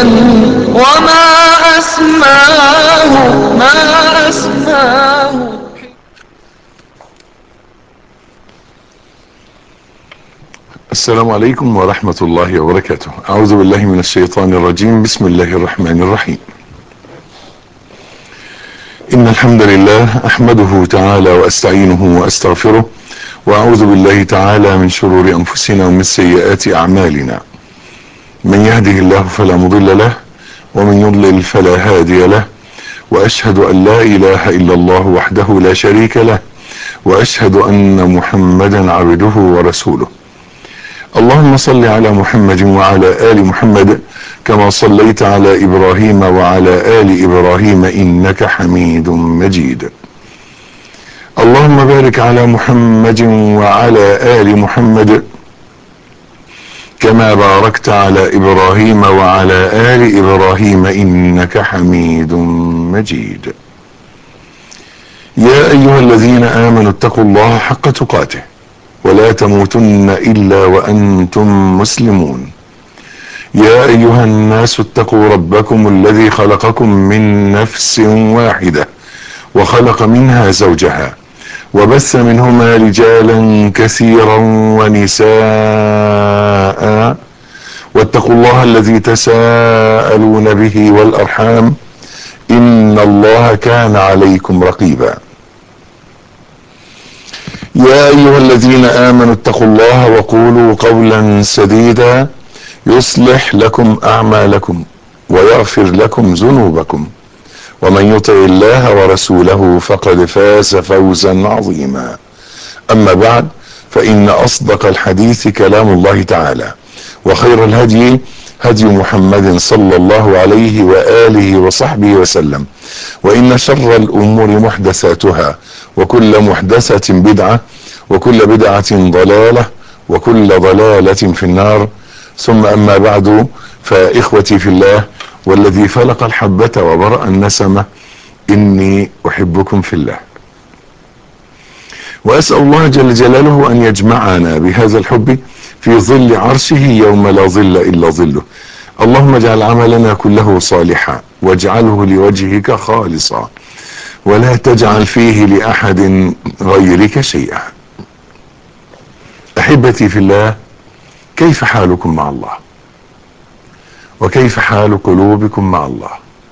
وما أسماه ما أسماه السلام عليكم ورحمة الله وبركاته أعوذ بالله من الشيطان الرجيم بسم الله الرحمن الرحيم إن الحمد لله أحمده تعالى وأستعينه وأستغفره وأعوذ بالله تعالى من شرور أنفسنا ومن سيئات أعمالنا من يهده الله فلا مضل له ومن يضلل فلا هادي له وأشهد أن لا إله إلا الله وحده لا شريك له وأشهد أن محمدا عبده ورسوله اللهم صل على محمد وعلى آل محمد كما صليت على إبراهيم وعلى آل إبراهيم إنك حميد مجيد اللهم بارك على محمد وعلى آل محمد كما باركت على إبراهيم وعلى آل إبراهيم إنك حميد مجيد يا أيها الذين آمنوا اتقوا الله حق تقاته ولا تموتن الا وانتم مسلمون يا ايها الناس اتقوا ربكم الذي خلقكم من نفس واحده وخلق منها زوجها وبث منهما رجالا كثيرا ونساء واتقوا الله الذي تساءلون به والارحام ان الله كان عليكم رقيبا يا ايها الذين امنوا اتقوا الله وقولوا قولا سديدا يصلح لكم اعمالكم ويغفر لكم ذنوبكم ومن يطع الله ورسوله فقد فاز فوزا عظيما اما بعد فان اصدق الحديث كلام الله تعالى وخير الهدي هدي محمد صلى الله عليه واله وصحبه وسلم وان شر الامور محدثاتها وكل محدثة بدعة وكل بدعة ضلالة وكل ضلالة في النار ثم أما بعد فإخوتي في الله والذي فلق الحبة وبرأ النسمة إني أحبكم في الله وأسأل الله جل جلاله أن يجمعنا بهذا الحب في ظل عرشه يوم لا ظل إلا ظله اللهم اجعل عملنا كله صالحا واجعله لوجهك خالصا ولا تجعل فيه لاحد غيرك شيئا احبتي في الله كيف حالكم مع الله وكيف حال قلوبكم مع الله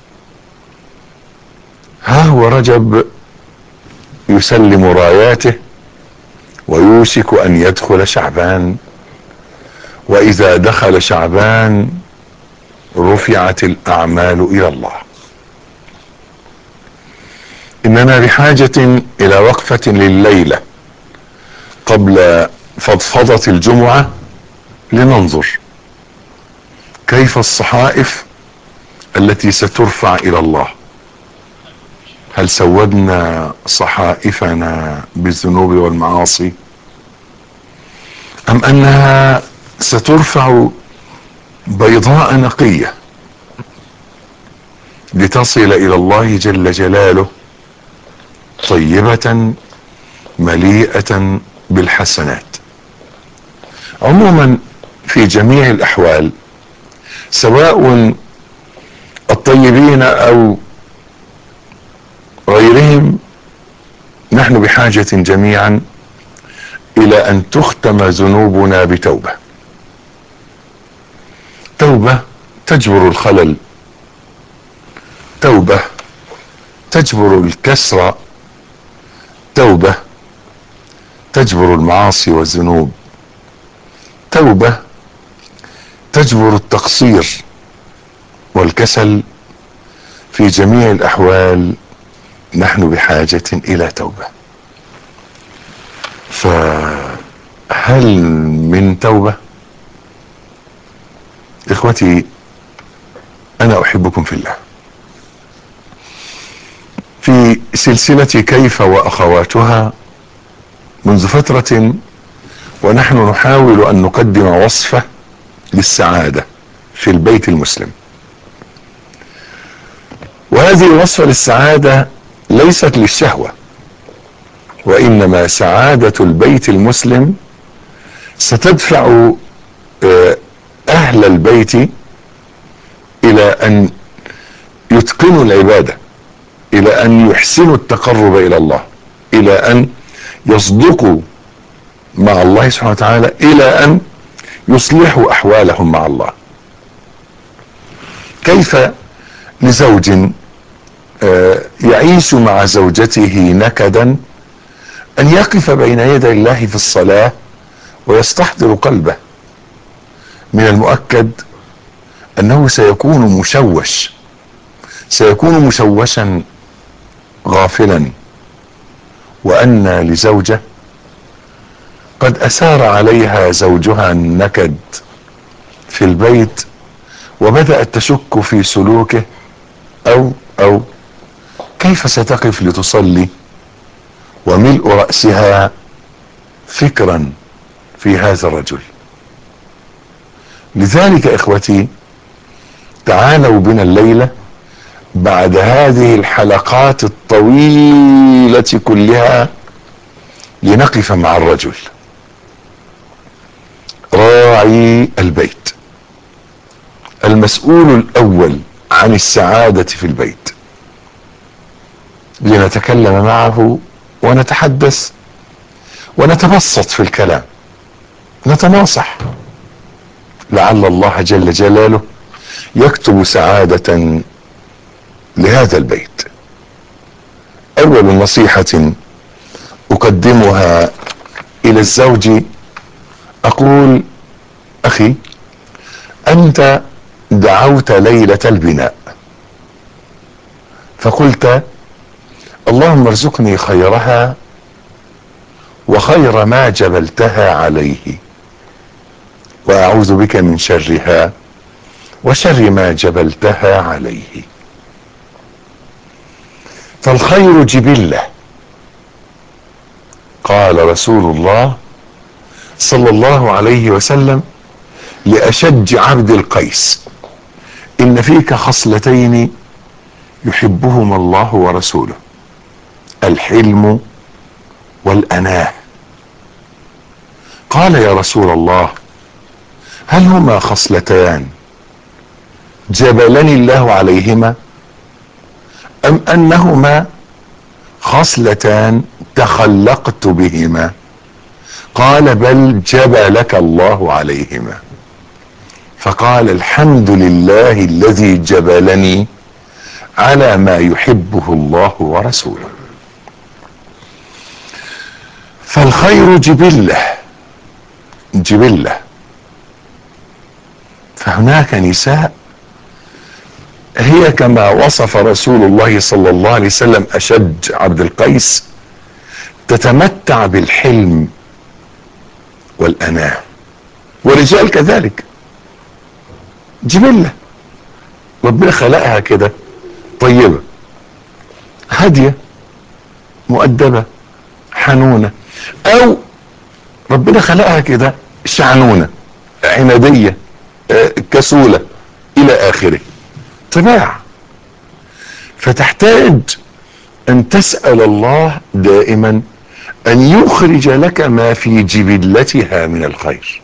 ها هو رجب يسلم راياته ويوشك ان يدخل شعبان واذا دخل شعبان رفعت الاعمال الى الله اننا بحاجة الى وقفة لليلة قبل فضفضة الجمعة لننظر كيف الصحائف التي سترفع الى الله هل سودنا صحائفنا بالذنوب والمعاصي ام انها سترفع بيضاء نقية لتصل الى الله جل جلاله طيبة مليئة بالحسنات عموما في جميع الاحوال سواء الطيبين او غيرهم نحن بحاجة جميعا الى ان تختم ذنوبنا بتوبة توبة تجبر الخلل توبة تجبر الكسر توبة تجبر المعاصي والذنوب توبة تجبر التقصير والكسل في جميع الاحوال نحن بحاجة الى توبة فهل من توبة اخوتي انا احبكم في الله في سلسلة كيف واخواتها منذ فترة ونحن نحاول ان نقدم وصفة للسعادة في البيت المسلم وهذه الوصفة للسعادة ليست للشهوة وانما سعادة البيت المسلم ستدفع اهل البيت الى ان يتقنوا العبادة الى ان يحسنوا التقرب الى الله الى ان يصدقوا مع الله سبحانه وتعالى الى ان يصلحوا احوالهم مع الله كيف لزوج يعيش مع زوجته نكدا ان يقف بين يدي الله في الصلاة ويستحضر قلبه من المؤكد انه سيكون مشوش سيكون مشوشا غافلا وان لزوجه قد اسار عليها زوجها النكد في البيت وبدأت تشك في سلوكه او او كيف ستقف لتصلي وملء رأسها فكرا في هذا الرجل لذلك اخوتي تعالوا بنا الليلة بعد هذه الحلقات الطويلة كلها لنقف مع الرجل راعي البيت المسؤول الاول عن السعادة في البيت لنتكلم معه ونتحدث ونتبسط في الكلام نتناصح لعل الله جل جلاله يكتب سعادة لهذا البيت اول نصيحة اقدمها الى الزوج اقول اخي انت دعوت ليلة البناء فقلت اللهم ارزقني خيرها وخير ما جبلتها عليه واعوذ بك من شرها وشر ما جبلتها عليه فالخير جبله قال رسول الله صلى الله عليه وسلم لاشج عبد القيس ان فيك خصلتين يحبهما الله ورسوله الحلم والاناه قال يا رسول الله هل هما خصلتان جبلني الله عليهما ام انهما خصلتان تخلقت بهما قال بل جبلك الله عليهما فقال الحمد لله الذي جبلني على ما يحبه الله ورسوله فالخير جبله جبله فهناك نساء هي كما وصف رسول الله صلى الله عليه وسلم اشج عبد القيس تتمتع بالحلم والاناه ورجال كذلك جبله ربنا خلقها كده طيبه هاديه مؤدبه حنونه او ربنا خلقها كده شعنونه عناديه كسوله الى اخره طباع فتحتاج ان تسال الله دائما ان يخرج لك ما في جبلتها من الخير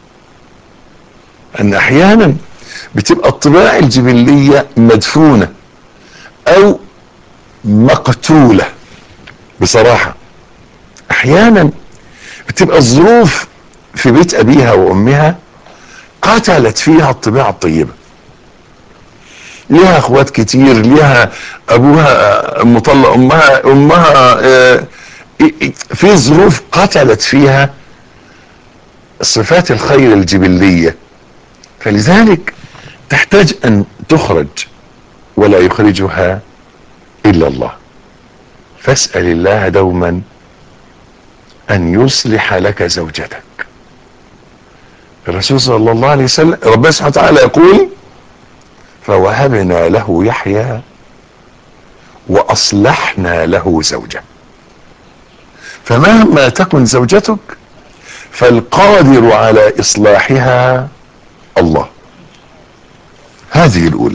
ان احيانا بتبقى الطباع الجبليه مدفونه او مقتوله بصراحه احيانا بتبقى الظروف في بيت ابيها وامها قتلت فيها الطباع الطيبه ليها اخوات كتير ليها ابوها مطلق امها امها في ظروف قتلت فيها صفات الخير الجبليه فلذلك تحتاج ان تخرج ولا يخرجها الا الله فاسال الله دوما ان يصلح لك زوجتك الرسول صلى الله عليه وسلم ربنا سبحانه وتعالى يقول فوهبنا له يحيى واصلحنا له زوجه فمهما تكن زوجتك فالقادر على اصلاحها الله هذه الاولى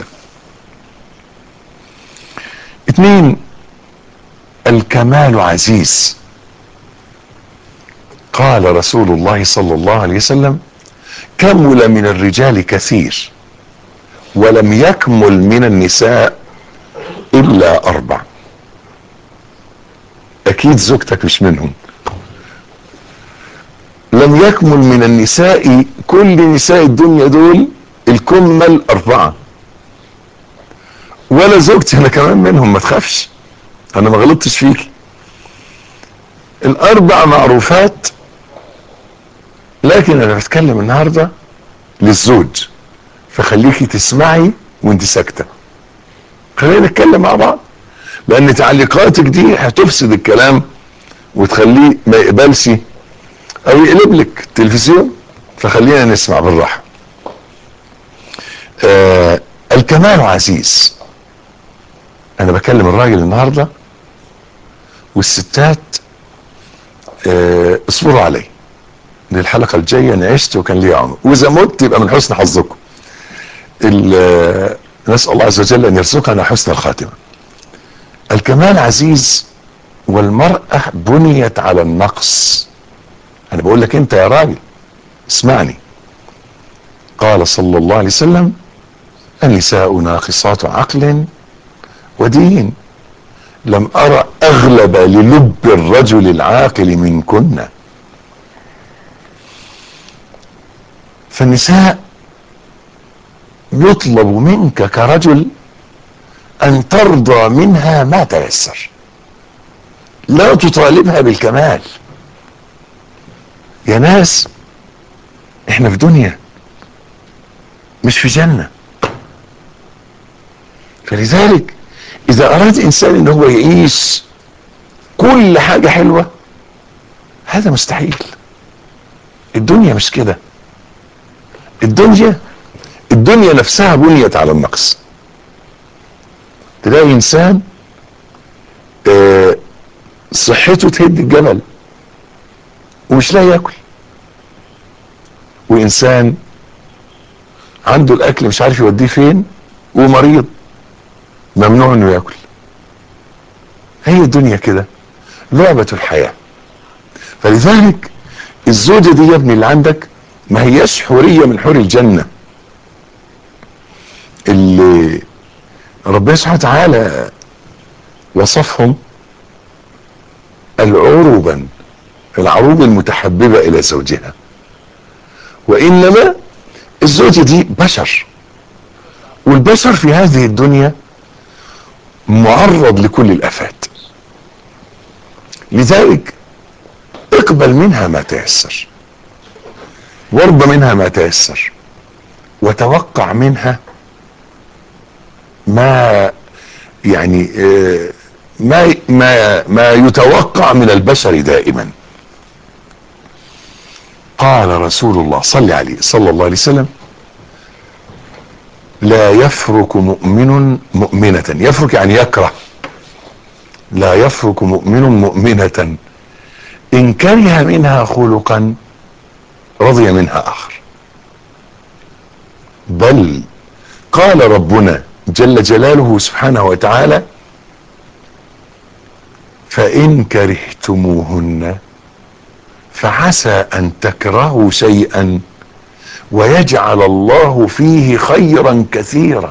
اثنين الكمال عزيز قال رسول الله صلى الله عليه وسلم كمل من الرجال كثير ولم يكمل من النساء الا اربع اكيد زوجتك مش منهم لم يكمل من النساء كل نساء الدنيا دول الكمل اربعة ولا زوجتي انا كمان منهم ما تخافش انا ما غلطتش فيك الاربع معروفات لكن انا بتكلم النهارده للزوج فخليكي تسمعي وانت ساكته خلينا نتكلم مع بعض لان تعليقاتك دي هتفسد الكلام وتخليه ما يقبلش او يقلب لك التلفزيون فخلينا نسمع بالراحه آه الكمال عزيز انا بكلم الراجل النهارده والستات آه اصبروا علي للحلقه الجايه انا عشت وكان لي عمر واذا مت يبقى من حسن حظكم نسال الله عز وجل ان يرزقنا حسن الخاتمه الكمال عزيز والمراه بنيت على النقص انا بقول لك انت يا راجل اسمعني قال صلى الله عليه وسلم النساء ناقصات عقل ودين لم ارى اغلب للب الرجل العاقل منكن فالنساء يطلب منك كرجل ان ترضى منها ما تيسر لا تطالبها بالكمال يا ناس احنا في دنيا مش في جنة فلذلك اذا اراد انسان ان هو يعيش كل حاجة حلوة هذا مستحيل الدنيا مش كده الدنيا الدنيا نفسها بنيت على النقص تلاقي انسان آه صحته تهد الجبل ومش لاقي ياكل وانسان عنده الاكل مش عارف يوديه فين ومريض ممنوع انه ياكل هي الدنيا كده لعبة الحياة فلذلك الزوجة دي يا ابني اللي عندك ما هياش حورية من حور الجنة اللي ربنا سبحانه وتعالى وصفهم العروبا العروب المتحببة الى زوجها وانما الزوجة دي بشر والبشر في هذه الدنيا معرض لكل الافات لذلك اقبل منها ما تيسر وارضى منها ما تيسر وتوقع منها ما يعني ما ما ما يتوقع من البشر دائما قال رسول الله صلى عليه صلى الله عليه وسلم لا يفرك مؤمن مؤمنة يفرك يعني يكره لا يفرك مؤمن مؤمنة إن كره منها خلقا رضي منها آخر بل قال ربنا جل جلاله سبحانه وتعالى فإن كرهتموهن فعسى أن تكرهوا شيئا ويجعل الله فيه خيرا كثيرا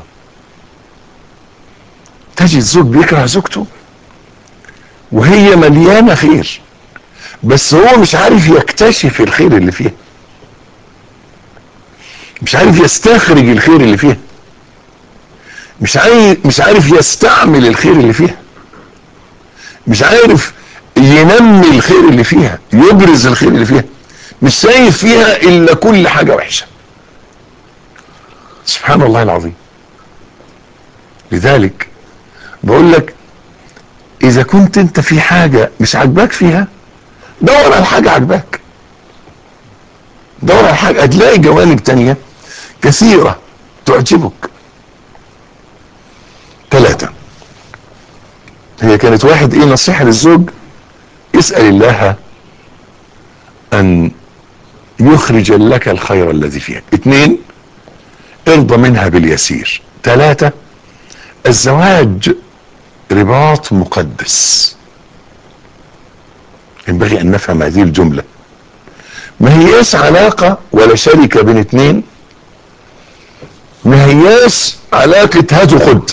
تجد زوج بيكره زوجته وهي مليانة خير بس هو مش عارف يكتشف الخير اللي فيها مش عارف يستخرج الخير اللي فيها مش عارف مش عارف يستعمل الخير اللي فيها مش عارف ينمي الخير اللي فيها يبرز الخير اللي فيها مش شايف فيها الا كل حاجة وحشة سبحان الله العظيم لذلك بقول لك اذا كنت انت في حاجة مش عاجباك فيها دور على حاجة عاجباك دور على حاجة هتلاقي جوانب تانية كثيرة تعجبك ثلاثة هي كانت واحد ايه نصيحة للزوج اسأل الله ان يخرج لك الخير الذي فيها اثنين ارضى منها باليسير ثلاثة الزواج رباط مقدس ينبغي ان نفهم هذه الجملة ما هياش علاقة ولا شركة بين اتنين ما هياش علاقة هات وخد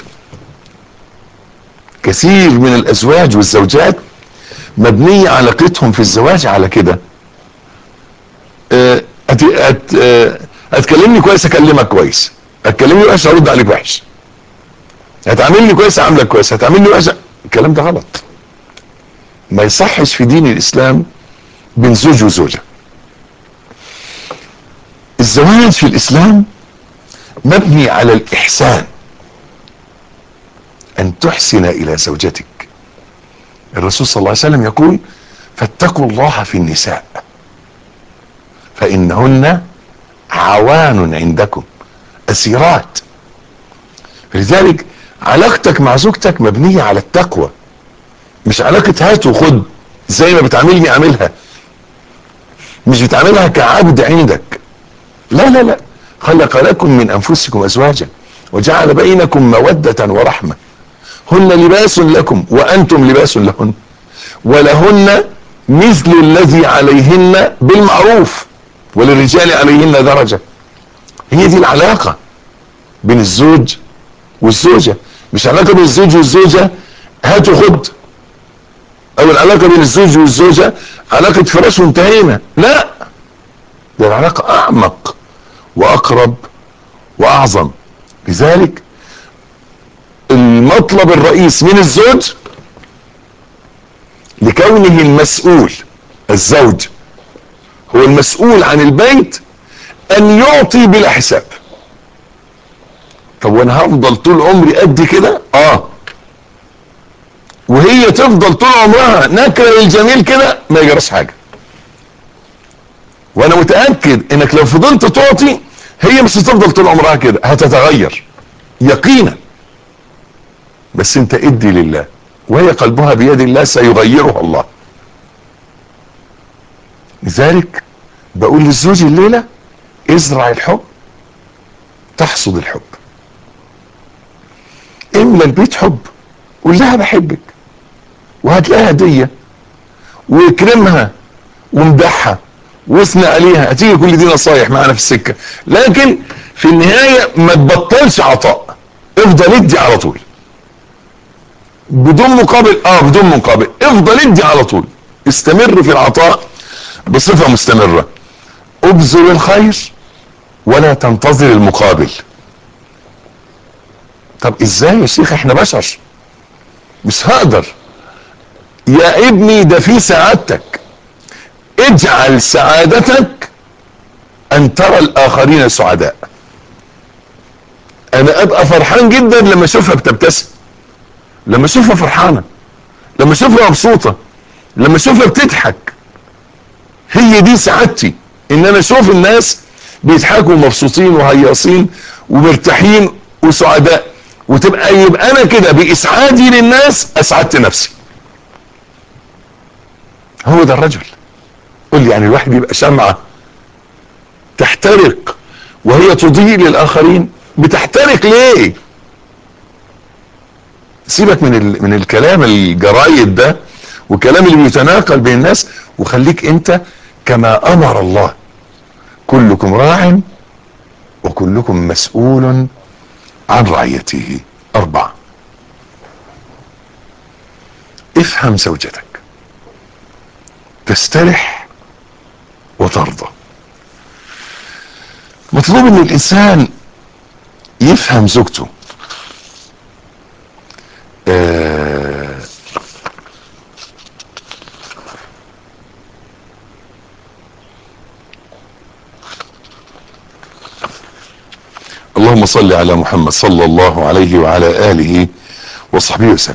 كثير من الازواج والزوجات مبنية علاقتهم في الزواج على كده آه، هت... هت... آه، هتكلمني كويس اكلمك كويس هتكلمني وحش ارد عليك وحش هتعاملني كويس اعاملك كويس هتعاملني وحش الكلام ده غلط ما يصحش في دين الاسلام بين زوج وزوجه الزواج في الاسلام مبني على الاحسان ان تحسن الى زوجتك الرسول صلى الله عليه وسلم يقول فاتقوا الله في النساء فانهن عوان عندكم اسيرات لذلك علاقتك مع زوجتك مبنية على التقوى مش علاقة هات وخد زي ما بتعاملني اعملها مش بتعاملها كعبد عندك لا لا لا خلق لكم من انفسكم ازواجا وجعل بينكم مودة ورحمة هن لباس لكم وانتم لباس لهن ولهن مثل الذي عليهن بالمعروف وللرجال عليهن درجة هي دي العلاقة بين الزوج والزوجة مش علاقة بين الزوج والزوجة هات وخد او العلاقة بين الزوج والزوجة علاقة فراش وانتهينا لا ده العلاقة اعمق واقرب واعظم لذلك المطلب الرئيس من الزوج لكونه المسؤول الزوج هو المسؤول عن البيت ان يعطي بلا حساب طب وانا هفضل طول عمري قد كده اه وهي تفضل طول عمرها نكره للجميل كده ما يجراش حاجه وانا متاكد انك لو فضلت تعطي هي مش هتفضل طول عمرها كده هتتغير يقينا بس انت ادي لله وهي قلبها بيد الله سيغيرها الله لذلك بقول للزوج الليله ازرع الحب تحصد الحب املى البيت حب قول لها بحبك وهات لها هديه واكرمها وامدحها واثنى عليها هتيجي كل دي نصايح معانا في السكه لكن في النهايه ما تبطلش عطاء افضل ادي على طول بدون مقابل اه بدون مقابل افضل ادي على طول استمر في العطاء بصفه مستمره ابذل الخير ولا تنتظر المقابل طب ازاي يا شيخ احنا بشر مش هقدر يا ابني ده في سعادتك اجعل سعادتك ان ترى الاخرين سعداء انا ابقى فرحان جدا لما اشوفها بتبتسم لما اشوفها فرحانه لما اشوفها مبسوطه لما اشوفها بتضحك هي دي سعادتي ان انا اشوف الناس بيضحكوا مبسوطين وهياصين ومرتاحين وسعداء وتبقى يبقى انا كده باسعادي للناس اسعدت نفسي هو ده الرجل قول لي يعني الواحد يبقى شمعة تحترق وهي تضيء للاخرين بتحترق ليه سيبك من ال... من الكلام الجرايد ده وكلام اللي بيتناقل بين الناس وخليك انت كما امر الله كلكم راع وكلكم مسؤول عن رعيته أربعة افهم زوجتك تسترح وترضى مطلوب ان الانسان يفهم زوجته آه اللهم صل على محمد صلى الله عليه وعلى آله وصحبه وسلم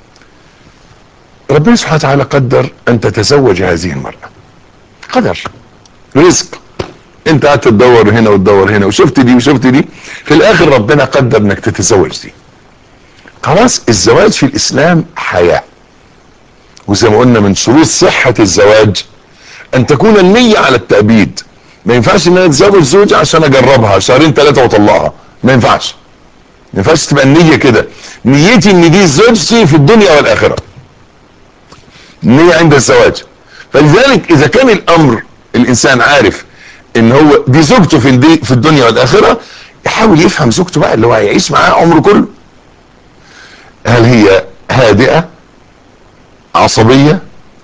ربنا سبحانه وتعالى قدر أن تتزوج هذه المرأة قدر رزق انت قاعد تدور هنا وتدور هنا وشفت دي وشفت دي في الاخر ربنا قدر انك تتزوج دي خلاص الزواج في الاسلام حياة وزي ما قلنا من شروط صحة الزواج ان تكون النية على التأبيد ما ينفعش ان انا اتزوج زوجة عشان اجربها شهرين ثلاثة واطلقها ما ينفعش ما ينفعش تبقى النية كده نيتي ان دي زوجتي في الدنيا والاخرة النية عند الزواج فلذلك اذا كان الامر الانسان عارف ان هو دي زوجته في, في الدنيا والاخرة يحاول يفهم زوجته بقى اللي هو هيعيش معاها عمره كله هل هي هادئة عصبية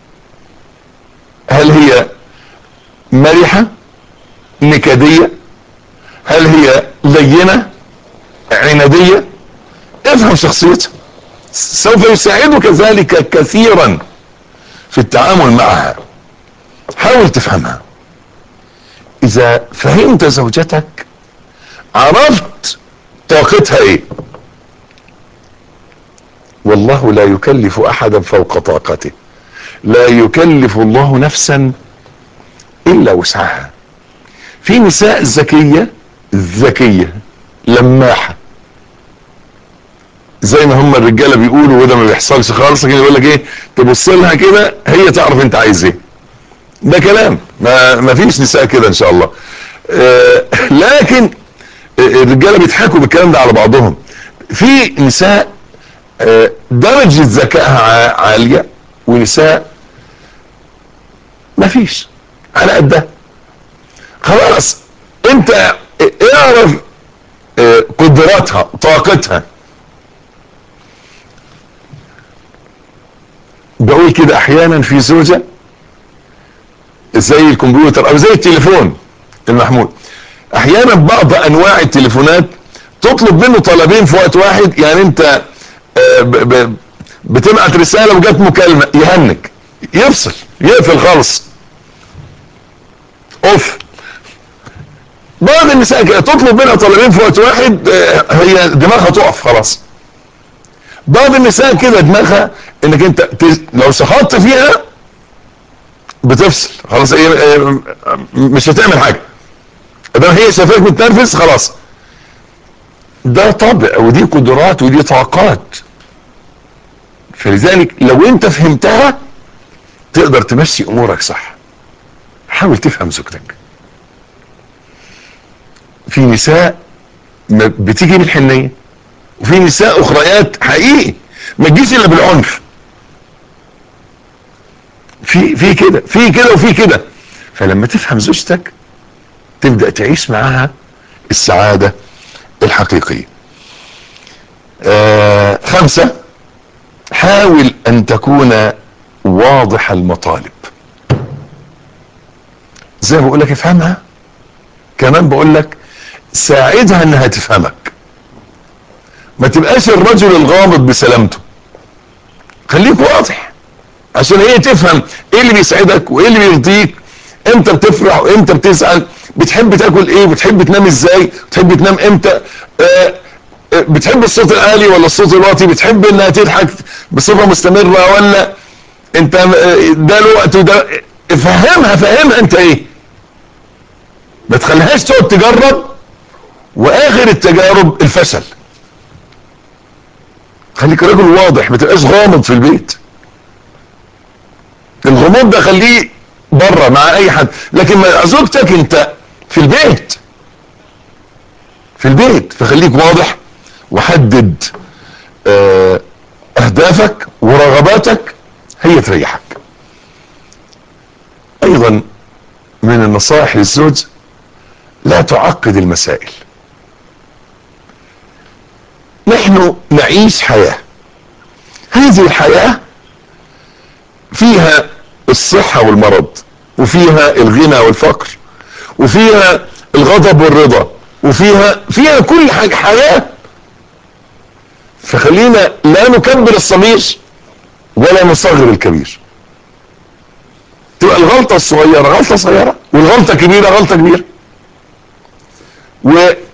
هل هي مرحة نكدية هل هي لينة عنادية افهم شخصيتها سوف يساعدك ذلك كثيرا في التعامل معها حاول تفهمها اذا فهمت زوجتك عرفت طاقتها ايه والله لا يكلف احدا فوق طاقته لا يكلف الله نفسا الا وسعها في نساء ذكية ذكية لماحة زي ما هم الرجالة بيقولوا وده ما بيحصلش خالص لكن يقول لك ايه تبص لها كده هي تعرف انت عايز ايه ده كلام ما, ما فيش نساء كده ان شاء الله آه لكن الرجالة بيضحكوا بالكلام ده على بعضهم في نساء آه درجة ذكائها عالية ونساء ما فيش على قدها خلاص انت اعرف اه قدراتها طاقتها بقول كده احيانا في زوجة زي الكمبيوتر او زي التليفون المحمول احيانا بعض انواع التليفونات تطلب منه طلبين في وقت واحد يعني انت اه ب ب بتبعت رسالة وجات مكالمة يهنج يفصل يقفل خالص اوف بعض النساء كده تطلب منها طلبين في وقت واحد هي دماغها تقف خلاص بعض النساء كده دماغها انك انت لو سخطت فيها بتفصل خلاص هي مش هتعمل حاجه ادام هي شايفاك متنرفز خلاص ده طبع ودي قدرات ودي طاقات فلذلك لو انت فهمتها تقدر تمشي امورك صح حاول تفهم زوجتك في نساء بتيجي بالحنية وفي نساء اخريات حقيقي ما تجيش الا بالعنف في في كده في كده وفي كده فلما تفهم زوجتك تبدا تعيش معاها السعاده الحقيقيه آه خمسه حاول ان تكون واضح المطالب زي ما بقول لك افهمها كمان بقول لك ساعدها انها تفهمك ما تبقاش الرجل الغامض بسلامته خليك واضح عشان هي تفهم ايه اللي بيسعدك وايه اللي بيرضيك امتى بتفرح وامتى بتزعل بتحب تاكل ايه بتحب تنام ازاي بتحب تنام امتى آه بتحب الصوت العالي ولا الصوت الواطي بتحب انها تضحك بصفه مستمره ولا انت ده الوقت وده فهمها فهمها انت ايه ما تخليهاش تقعد تجرب واخر التجارب الفشل خليك راجل واضح ما تبقاش غامض في البيت الغموض ده خليه بره مع اي حد لكن مع زوجتك انت في البيت في البيت فخليك واضح وحدد اه اهدافك ورغباتك هي تريحك ايضا من النصائح للزوج لا تعقد المسائل نحن نعيش حياة هذه الحياة فيها الصحة والمرض وفيها الغنى والفقر وفيها الغضب والرضا وفيها فيها كل حاجة حياة فخلينا لا نكبر الصغير ولا نصغر الكبير تبقى الغلطة الصغيرة غلطة صغيرة والغلطة كبيرة غلطة كبيرة و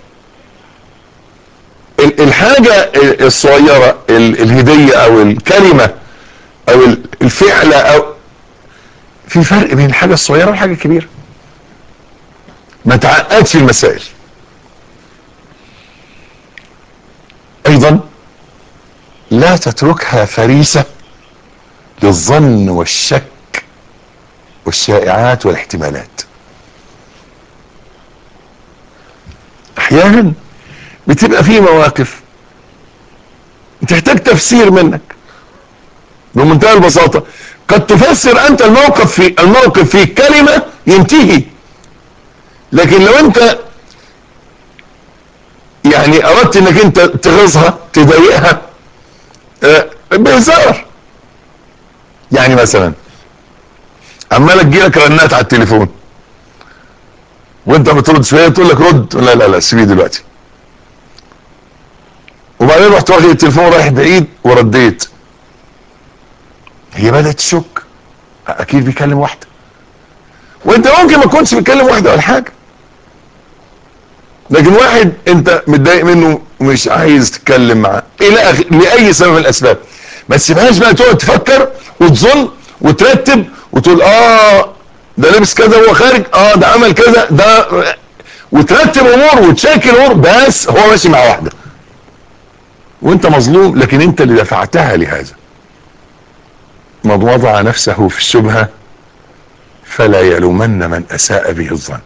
الحاجة الصغيرة الهدية او الكلمة او الفعلة او في فرق بين الحاجة الصغيرة والحاجة الكبيرة ما تعقدش المسائل ايضا لا تتركها فريسة للظن والشك والشائعات والاحتمالات احيانا بتبقى في مواقف تحتاج تفسير منك بمنتهى البساطة قد تفسر انت الموقف في الموقف في كلمة ينتهي لكن لو انت يعني اردت انك انت تغيظها تضايقها آه، بهزار يعني مثلا عماله تجيلك رنات على التليفون وانت بترد شويه تقول لك رد لا لا لا سيبيه دلوقتي وبعدين رحت واخد التليفون رايح بعيد ورديت هي بدات تشك اكيد بيكلم واحده وانت ممكن ما تكونش بتكلم واحده ولا حاجه لكن واحد انت متضايق منه ومش عايز تتكلم معاه الى أخ... لاي سبب من الاسباب ما تسيبهاش بقى تقعد تفكر وتظن وترتب وتقول اه ده لبس كذا وهو خارج اه ده عمل كذا ده وترتب امور وتشاكل امور بس هو ماشي مع واحده وانت مظلوم لكن انت اللي دفعتها لهذا من وضع نفسه في الشبهه فلا يلومن من اساء به الظن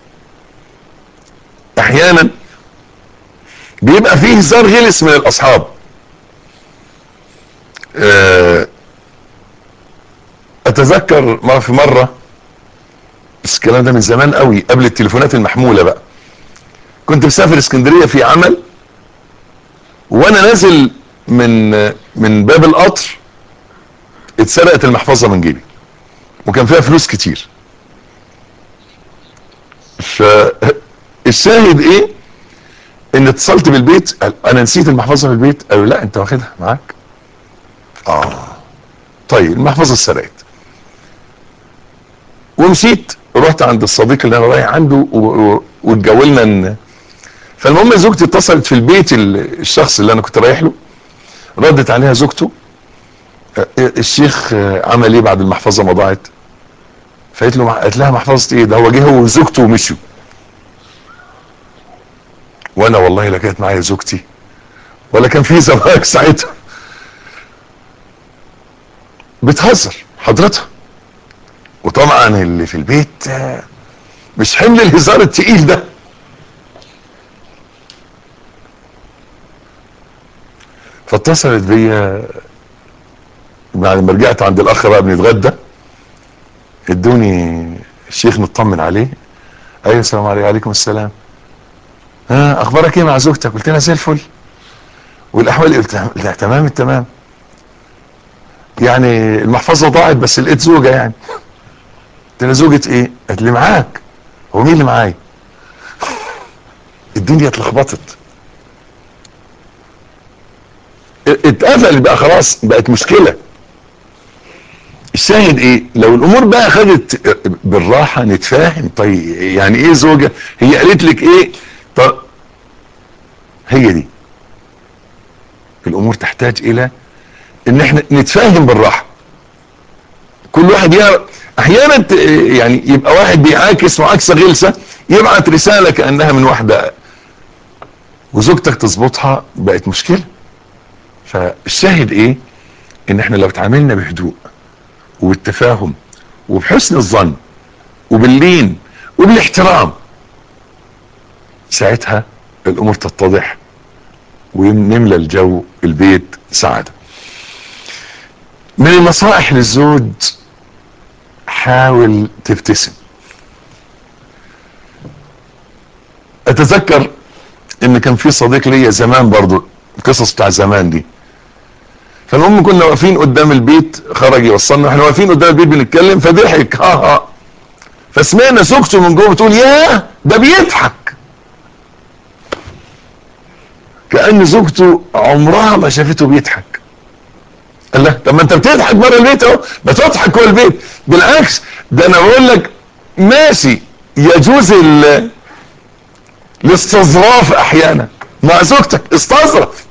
احيانا بيبقى فيه هزار غلس من الاصحاب آه، اتذكر مرة في مرة بس الكلام ده من زمان قوي قبل التليفونات المحمولة بقى كنت مسافر اسكندرية في عمل وانا نازل من من باب القطر اتسرقت المحفظة من جيبي وكان فيها فلوس كتير فالشاهد ايه ان اتصلت بالبيت قال انا نسيت المحفظة في البيت قالوا لا انت واخدها معاك اه طيب المحفظة اتسرقت ومشيت رحت عند الصديق اللي انا رايح عنده و- و- واتجولنا ان فالمهم زوجتي اتصلت في البيت ال- الشخص اللي انا كنت رايح له ردت عليها زوجته آه، الشيخ آه، عمل ايه بعد المحفظه ما ضاعت فقالت له قالت لها محفظه ايه ده هو جه هو وزوجته ومشوا وانا والله لا كانت معايا زوجتي ولا كان في زواج ساعتها بتهزر حضرتها وطبعا اللي في البيت آه، مش حمل الهزار التقيل ده فاتصلت بيا بعد ما رجعت عند الاخ بقى بنتغدى ادوني الشيخ نطمن عليه ايوه السلام عليكم وعليكم السلام ها اخبارك ايه مع زوجتك قلت لها زي الفل والاحوال قلت لها لا تمام التمام يعني المحفظه ضاعت بس لقيت زوجه يعني قلت لها زوجة ايه قالت لي معاك هو مين اللي معايا الدنيا اتلخبطت اتقفل بقى خلاص بقت مشكله الشاهد ايه لو الامور بقى خدت بالراحه نتفاهم طيب يعني ايه زوجه هي قالت لك ايه طب هي دي الامور تحتاج الى ان احنا نتفاهم بالراحه كل واحد يعرف احيانا ت- يعني يبقى واحد بيعاكس معاكسه غلسه يبعت رساله كانها من واحده وزوجتك تظبطها بقت مشكله فالشاهد ايه ان احنا لو اتعاملنا بهدوء وبالتفاهم وبحسن الظن وباللين وبالاحترام ساعتها الامور تتضح ونملى الجو البيت سعاده من النصائح للزوج حاول تبتسم اتذكر ان كان في صديق ليا زمان برضو القصص بتاع زمان دي فالمهم كنا واقفين قدام البيت خرج يوصلنا احنا واقفين قدام البيت بنتكلم فضحك ها ها فسمعنا زوجته من جوه بتقول ياه ده بيضحك كأن زوجته عمرها ما شافته بيضحك قال لها طب ما انت بتضحك بره البيت اهو ما تضحك جوه البيت بالعكس ده انا بقول لك ماشي يجوز ال- الاستظراف احيانا مع زوجتك استظرف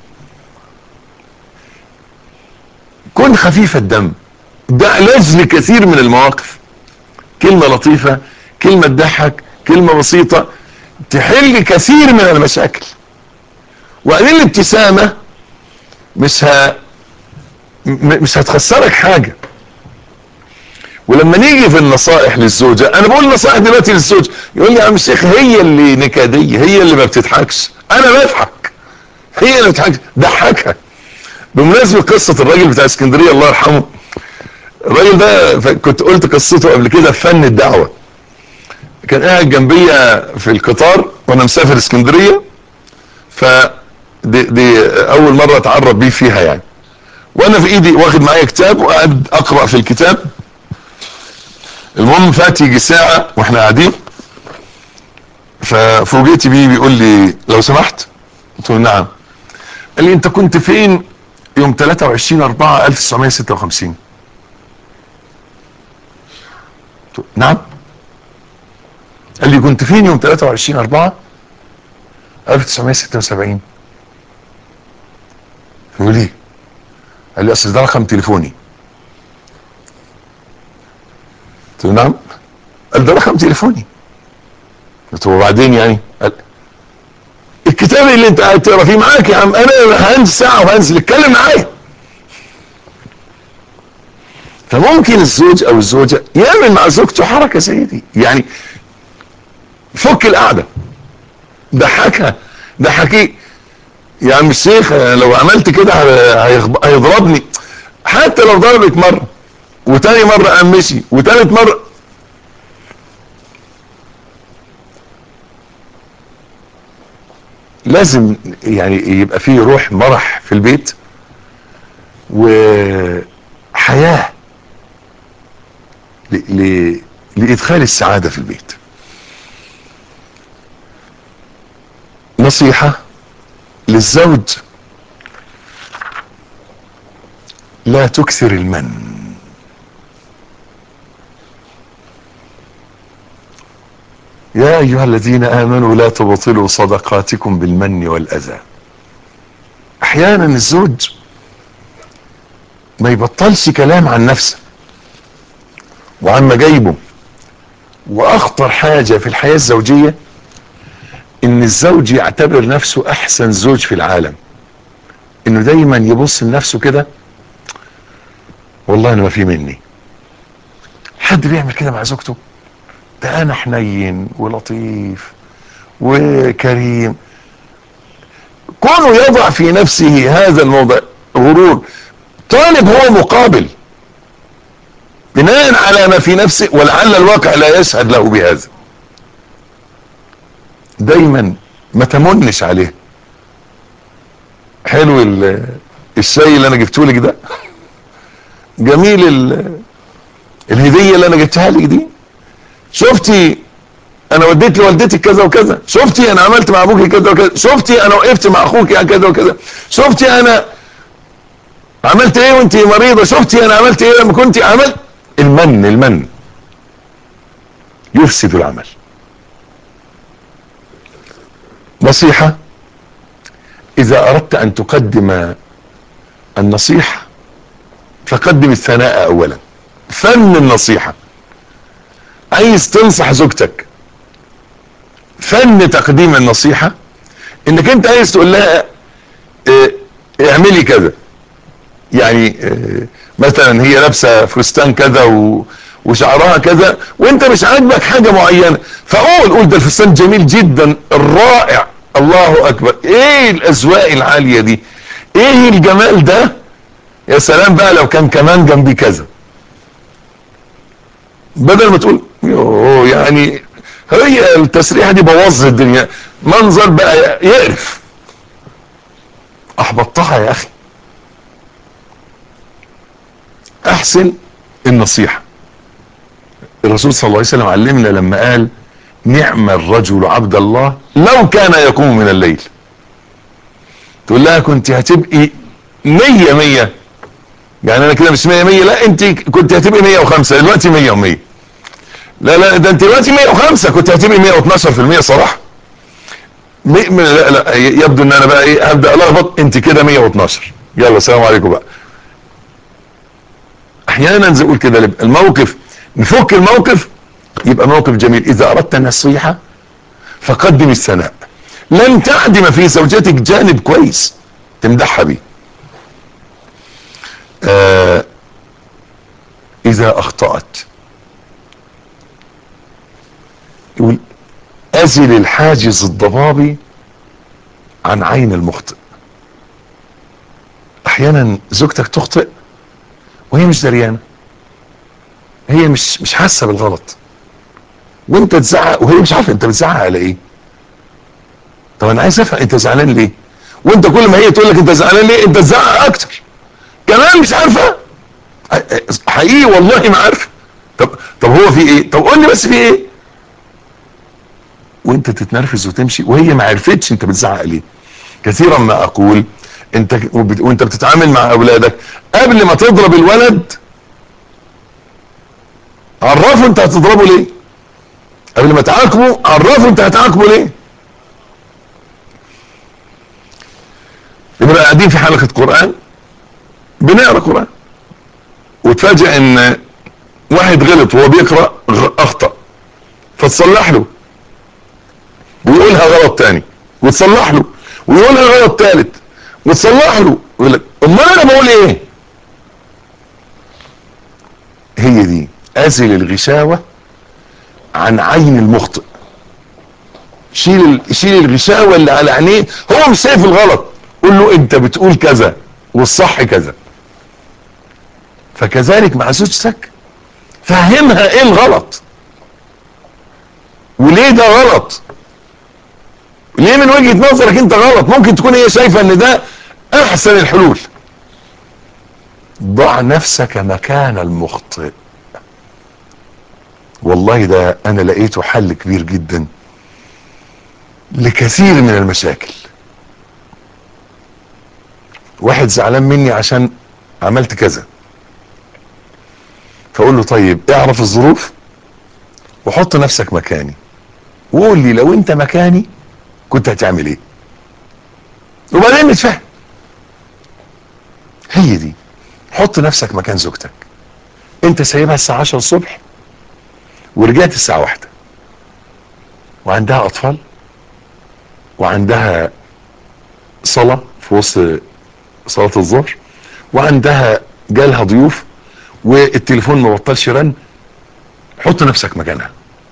كن خفيف الدم ده علاج لكثير من المواقف كلمة لطيفة كلمة تضحك كلمة بسيطة تحل كثير من المشاكل وبعدين الابتسامة مش ه... م- مش هتخسرك حاجة ولما نيجي في النصائح للزوجة انا بقول نصائح دلوقتي للزوج يقول لي يا عم الشيخ هي اللي نكدية هي اللي ما بتضحكش انا بضحك هي اللي بتضحك ضحكها بمناسبة قصة الراجل بتاع اسكندرية الله يرحمه الراجل ده ف- كنت قلت قصته قبل كده في فن الدعوة كان قاعد جنبيا في القطار وانا مسافر اسكندرية ف دي, دي اول مرة اتعرف بيه فيها يعني وانا في ايدي واخد معايا كتاب وقاعد اقرأ في الكتاب المهم فات يجي ساعة واحنا قاعدين ففوجئت بيه بيقول لي لو سمحت قلت له نعم قال لي انت كنت فين يوم 23 4 1956 قلت له نعم قال لي كنت فين يوم 23 4 1976 يقول لي قال لي اصل ده رقم تليفوني قلت له نعم قال ده رقم تليفوني قلت له وبعدين يعني قال الكتاب اللي انت قاعد تقرا فيه معاك يا عم انا هنزل ساعه وهنزل اتكلم معايا فممكن الزوج او الزوجه يعمل مع زوجته حركه زي دي يعني فك القعده ضحكها ضحكيه يا عم الشيخ لو عملت كده هيغض- هيضربني حتى لو ضربك مره وتاني مره قام مشي وتالت مره لازم يعني يبقى فيه روح مرح في البيت وحياة ل... ل... لإدخال السعادة في البيت نصيحة للزوج لا تكثر المن يا ايها الذين امنوا لا تبطلوا صدقاتكم بالمن والاذى احيانا الزوج ما يبطلش كلام عن نفسه وعن مجايبه واخطر حاجة في الحياة الزوجية ان الزوج يعتبر نفسه احسن زوج في العالم انه دايما يبص لنفسه كده والله انا ما في مني حد بيعمل كده مع زوجته ده انا حنين ولطيف وكريم كونه يضع في نفسه هذا الموضع غرور طالب هو مقابل بناء على ما في نفسه ولعل الواقع لا يشهد له بهذا دايما ما تمنش عليه حلو ال- الشاي اللي انا جبته لك ده جميل ال- الهديه اللي انا جبتها لك دي شفتي انا وديت لوالدتك كذا وكذا شفتي انا عملت مع ابوك كذا وكذا شفتي انا وقفت مع اخوك يعني كذا وكذا شفتي انا عملت ايه وانت مريضة شفتي انا عملت ايه لما كنت عملت المن المن يفسد العمل نصيحة اذا اردت ان تقدم النصيحة فقدم الثناء اولا فن النصيحة عايز تنصح زوجتك فن تقديم النصيحة انك انت عايز تقول لها اه اعملي كذا يعني اه مثلا هي لابسه فستان كذا و وشعرها كذا وانت مش عاجبك حاجه معينه فقول قول ده الفستان جميل جدا الرائع الله اكبر ايه الاذواق العاليه دي ايه الجمال ده يا سلام بقى لو كان كمان جنبي كذا بدل ما تقول يوه يعني هي التسريحه دي بوظ الدنيا منظر بقى يقرف احبطتها يا اخي احسن النصيحه الرسول صلى الله عليه وسلم علمنا لما قال نعم الرجل عبد الله لو كان يقوم من الليل تقول لها كنت هتبقي مية مية يعني انا كده مش مية مية لا انت كنت هتبقي مية وخمسة دلوقتي مية ومية لا لا ده انت دلوقتي 105 كنت هتبقي 112% صراحه مي م- لا لا يبدو ان انا بقى ايه هبدا الخبط انت كده 112 يلا السلام عليكم بقى احيانا زي اقول كده يبقى الموقف نفك الموقف يبقى موقف جميل اذا اردت النصيحه فقدم الثناء لن تعدم في زوجتك جانب كويس تمدحها بيه آه اذا اخطأت يقول ازل الحاجز الضبابي عن عين المخطئ احيانا زوجتك تخطئ وهي مش دريانه هي مش مش حاسه بالغلط وانت تزعق وهي مش عارفه انت بتزعق على ايه طب انا عايز افهم انت زعلان ليه وانت كل ما هي تقول لك انت زعلان ليه انت تزعق اكتر كمان مش عارفه حقيقي والله ما عارفه طب طب هو في ايه طب قول لي بس في ايه وانت تتنرفز وتمشي وهي ما عرفتش انت بتزعق ليه كثيرا ما اقول انت وانت بتتعامل مع اولادك قبل ما تضرب الولد عرفه انت هتضربه ليه قبل ما تعاقبه عرفه انت هتعاقبه ليه نبقى قاعدين في حلقة قرآن بنقرا قرآن وتفاجئ ان واحد غلط وهو بيقرأ اخطأ فتصلح له ويقولها غلط تاني وتصلح له ويقولها غلط تالت وتصلح له ويقول لك امال انا بقول ايه هي دي ازل الغشاوة عن عين المخطئ شيل شيل الغشاوة اللي على عينيه هو مش شايف الغلط قول له انت بتقول كذا والصح كذا فكذلك مع زوجتك فهمها ايه الغلط وليه ده غلط ليه من وجهة نظرك انت غلط ممكن تكون هي شايفة ان ده احسن الحلول ضع نفسك مكان المخطئ والله ده انا لقيته حل كبير جدا لكثير من المشاكل واحد زعلان مني عشان عملت كذا فاقول له طيب اعرف الظروف وحط نفسك مكاني وقول لي لو انت مكاني كنت هتعمل ايه وبعدين نتفاهم هي دي حط نفسك مكان زوجتك انت سايبها الساعة 10 الصبح ورجعت الساعة واحدة وعندها اطفال وعندها صلاة في وسط صلاة الظهر وعندها جالها ضيوف والتليفون ما بطلش رن حط نفسك مكانها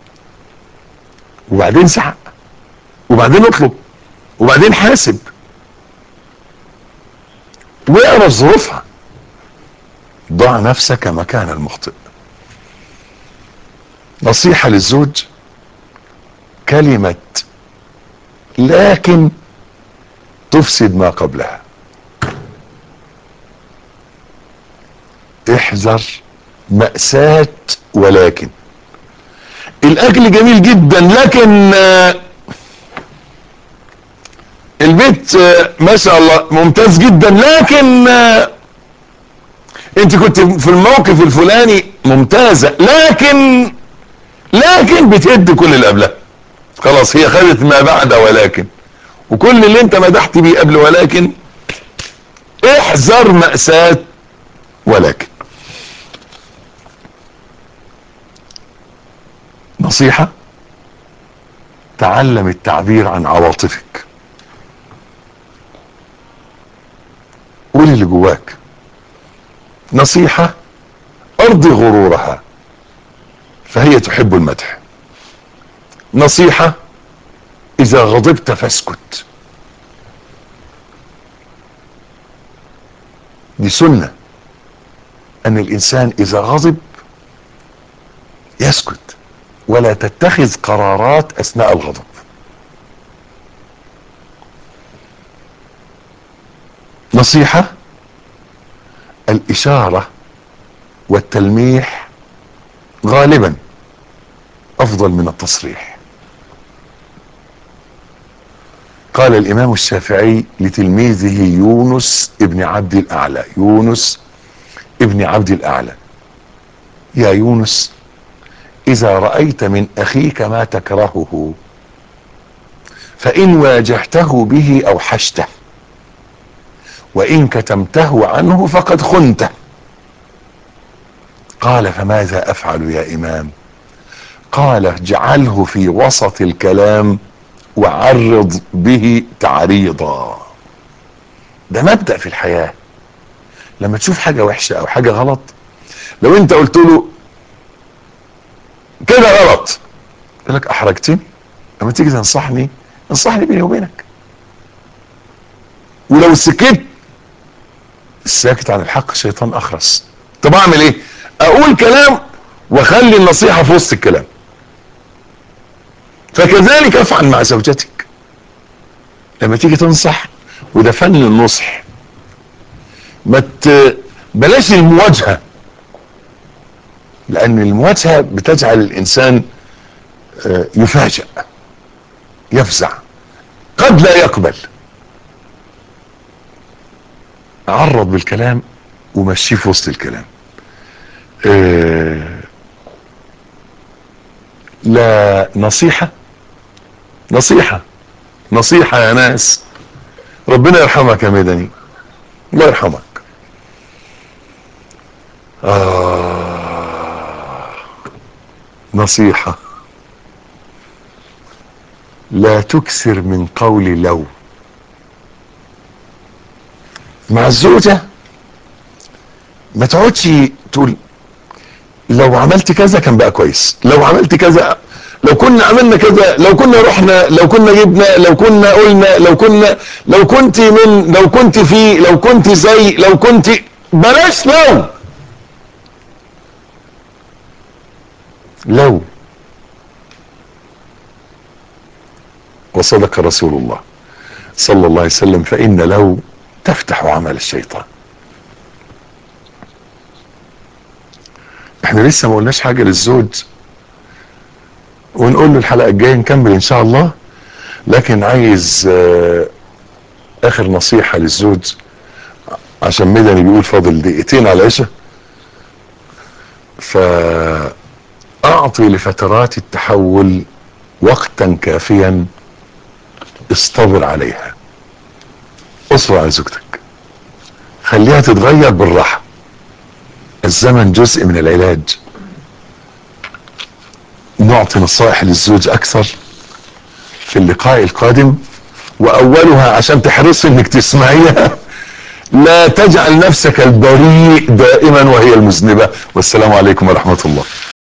وبعدين زعق وبعدين اطلب وبعدين حاسب واعرف ظروفها ضع نفسك مكان المخطئ نصيحة للزوج كلمة لكن تفسد ما قبلها احذر مأساة ولكن الاكل جميل جدا لكن آه، البيت آه، ما شاء الله ممتاز جدا لكن آه، انت كنت في الموقف الفلاني ممتازة لكن لكن بتهد كل اللي قبلها خلاص هي خدت ما بعد ولكن وكل اللي انت مدحت بيه قبل ولكن احذر مأساة ولكن نصيحة تعلم التعبير عن عواطفك قول اللي جواك نصيحة ارضي غرورها فهي تحب المدح نصيحة اذا غضبت فاسكت دي سنة ان الانسان اذا غضب يسكت ولا تتخذ قرارات اثناء الغضب نصيحة الاشارة والتلميح غالبا افضل من التصريح قال الامام الشافعي لتلميذه يونس ابن عبد الاعلى يونس ابن عبد الاعلى يا يونس اذا رأيت من اخيك ما تكرهه فان واجهته به اوحشته وان كتمته عنه فقد خنته قال فماذا افعل يا امام قال اجعله في وسط الكلام وعرض به تعريضا ده مبدأ في الحياة لما تشوف حاجة وحشة او حاجة غلط لو انت قلت له كده غلط يقول لك احرجتني لما تيجي تنصحني انصحني بيني وبينك ولو سكت الساكت عن الحق شيطان اخرس طب اعمل ايه اقول كلام واخلي النصيحة في وسط الكلام فكذلك افعل مع زوجتك لما تيجي تنصح وده فن النصح ما ت... بلاش المواجهة لان المواجهة بتجعل الانسان آه، يفاجأ يفزع قد لا يقبل عرض بالكلام ومشيه في وسط الكلام آه، لا نصيحة نصيحة نصيحة يا ناس ربنا يرحمك يا مدني الله يرحمك آه نصيحة لا تكثر من قول لو مع الزوجة ما تقعدش تقول لو عملت كذا كان بقى كويس لو عملت كذا لو كنا عملنا كذا لو كنا رحنا لو كنا جبنا لو كنا قلنا لو كنا لو كنت من لو كنت في لو كنت زي لو كنت بلاش لو لو وصدق رسول الله صلى الله عليه وسلم فإن لو تفتح عمل الشيطان احنا لسه ما قلناش حاجة للزوج ونقول له الحلقة الجاية نكمل ان شاء الله لكن عايز آه، اخر نصيحة للزوج عشان مدني بيقول فاضل دقيقتين على العشاء فاعطي لفترات التحول وقتا كافيا اصطبر عليها اصبر على زوجتك خليها تتغير بالراحة الزمن جزء من العلاج نعطي نصائح للزوج اكثر في اللقاء القادم واولها عشان تحرصي انك تسمعيها لا تجعل نفسك البريء دائما وهي المذنبة والسلام عليكم ورحمة الله